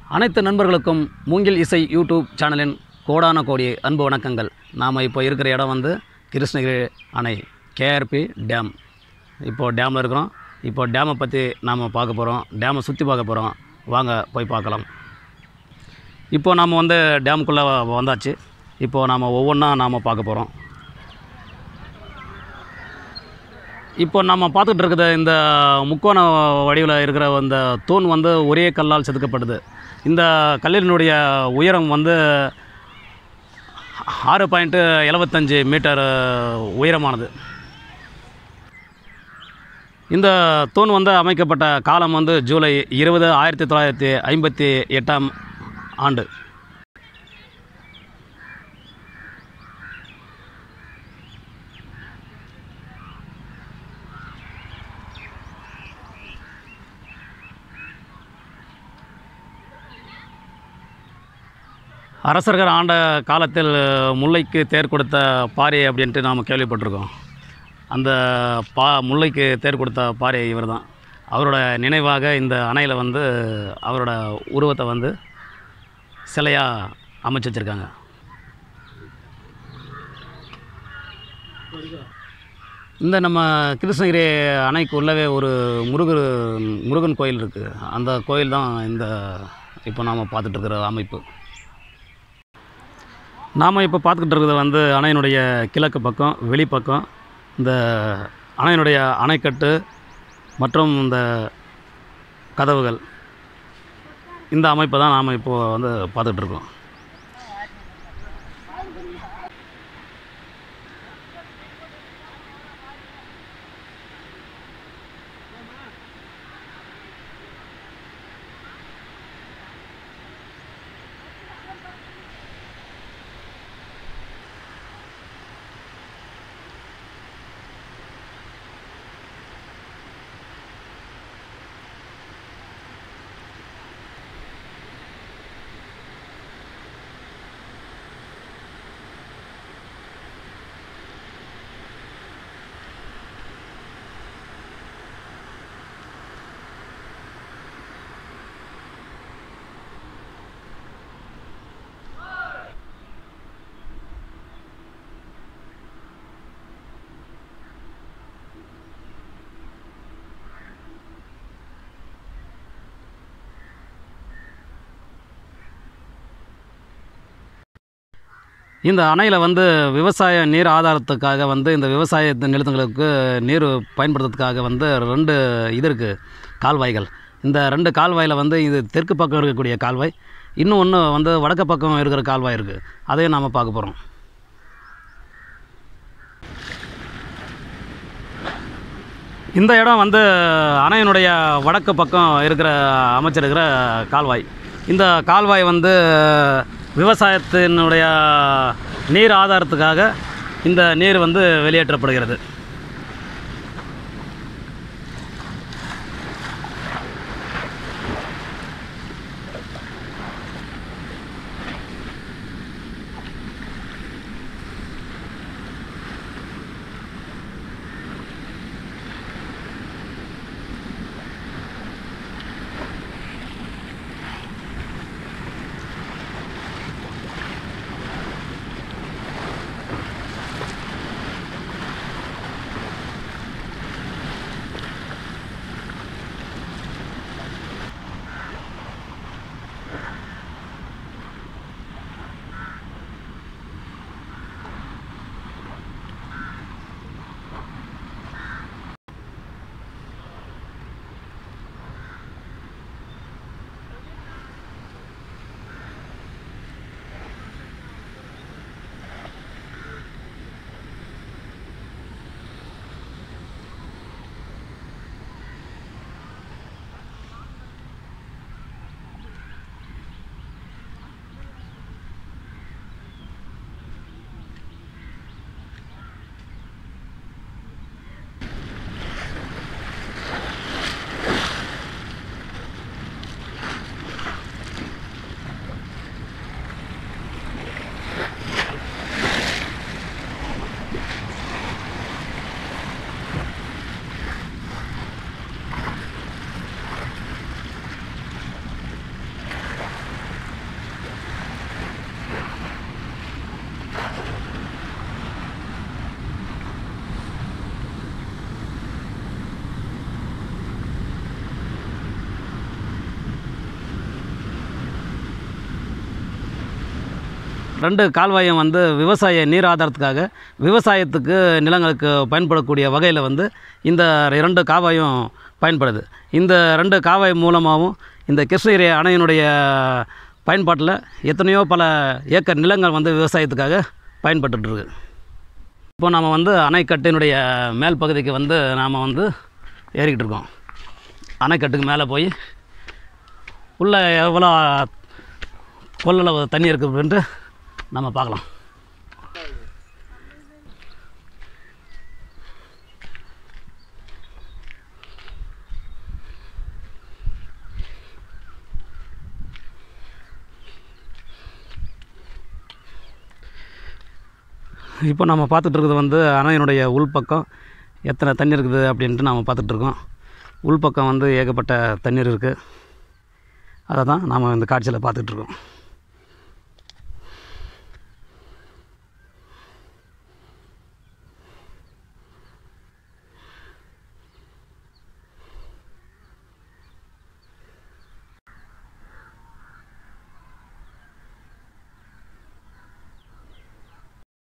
அனைத்து நண்பர்களுக்கும் மூங்கில் இசை யூடியூப் சேனலின் கோடான கோடி அன்பு வணக்கங்கள் நாம் இப்போ இருக்கிற இடம் வந்து கிருஷ்ணகிரி அணை கேஆர்பி டேம் இப்போது டேமில் இருக்கிறோம் இப்போ டேமை பற்றி நாம் பார்க்க போகிறோம் டேமை சுற்றி பார்க்க போகிறோம் வாங்க போய் பார்க்கலாம் இப்போ நாம் வந்து டேமுக்குள்ளே வந்தாச்சு இப்போது நாம் ஒவ்வொன்றா நாம் பார்க்க போகிறோம் இப்போ நம்ம பார்த்துட்டு இருக்கிற இந்த முக்கோண வடிவில் இருக்கிற இந்த தூண் வந்து ஒரே கல்லால் செதுக்கப்படுது இந்த கல்லினுடைய உயரம் வந்து ஆறு பாயிண்ட்டு எழுபத்தஞ்சி மீட்டர் உயரமானது இந்த தூண் வந்து அமைக்கப்பட்ட காலம் வந்து ஜூலை இருபது ஆயிரத்தி தொள்ளாயிரத்தி ஐம்பத்தி எட்டாம் ஆண்டு அரசர்கள் ஆண்ட காலத்தில் முல்லைக்கு தேர் கொடுத்த பாரி அப்படின்ட்டு நாம் கேள்விப்பட்டிருக்கோம் அந்த பா முல்லைக்கு தேர் கொடுத்த பாரி இவர் தான் அவரோட நினைவாக இந்த அணையில் வந்து அவரோட உருவத்தை வந்து சிலையாக அமைச்சு வச்சுருக்காங்க இந்த நம்ம கிருஷ்ணகிரி அணைக்கு உள்ளவே ஒரு முருகர் முருகன் கோயில் இருக்குது அந்த கோயில் தான் இந்த இப்போ நாம் பார்த்துட்டு இருக்கிற அமைப்பு நாம் இப்போ பார்த்துக்கிட்டு இருக்கிறது வந்து அணையினுடைய கிழக்கு பக்கம் வெளிப்பக்கம் இந்த அணையினுடைய அணைக்கட்டு மற்றும் இந்த கதவுகள் இந்த அமைப்பை தான் நாம் இப்போது வந்து பார்த்துட்டு இருக்கோம் இந்த அணையில் வந்து விவசாய நீர் ஆதாரத்துக்காக வந்து இந்த விவசாய நிலத்துங்களுக்கு நீர் பயன்படுத்துறதுக்காக வந்து ரெண்டு இது இருக்குது கால்வாய்கள் இந்த ரெண்டு கால்வாயில் வந்து இது தெற்கு பக்கம் இருக்கக்கூடிய கால்வாய் இன்னும் ஒன்று வந்து வடக்கு பக்கம் இருக்கிற கால்வாய் இருக்குது அதையும் நாம் பார்க்க போகிறோம் இந்த இடம் வந்து அணையினுடைய வடக்கு பக்கம் இருக்கிற அமைச்சிருக்கிற கால்வாய் இந்த கால்வாய் வந்து விவசாயத்தினுடைய நீர் ஆதாரத்துக்காக இந்த நீர் வந்து வெளியேற்றப்படுகிறது ரெண்டு கால்வாயும் வந்து விவசாய நீர் ஆதாரத்துக்காக விவசாயத்துக்கு நிலங்களுக்கு பயன்படக்கூடிய வகையில் வந்து இந்த இரண்டு காவாயும் பயன்படுது இந்த ரெண்டு காவாய் மூலமாகவும் இந்த கிருஷ்ணகிரி அணையினுடைய பயன்பாட்டில் எத்தனையோ பல ஏக்கர் நிலங்கள் வந்து விவசாயத்துக்காக பயன்பட்டுட்டு இருக்கு இப்போ நாம் வந்து அணைக்கட்டினுடைய மேல் பகுதிக்கு வந்து நாம் வந்து ஏறிக்கிட்டு இருக்கோம் அணைக்கட்டுக்கு மேலே போய் உள்ளே எவ்வளோ கொள்ளளவு தண்ணி இருக்குதுன்ட்டு நம்ம பார்க்கலாம் இப்போ நம்ம பார்த்துட்டு இருக்கிறது வந்து அணையினுடைய உள்பக்கம் எத்தனை தண்ணி இருக்குது அப்படின்ட்டு நாம் பார்த்துட்ருக்கோம் உள்பக்கம் வந்து ஏகப்பட்ட தண்ணீர் இருக்குது அதை தான் நாம் இந்த காட்சியில் பார்த்துட்ருக்கோம்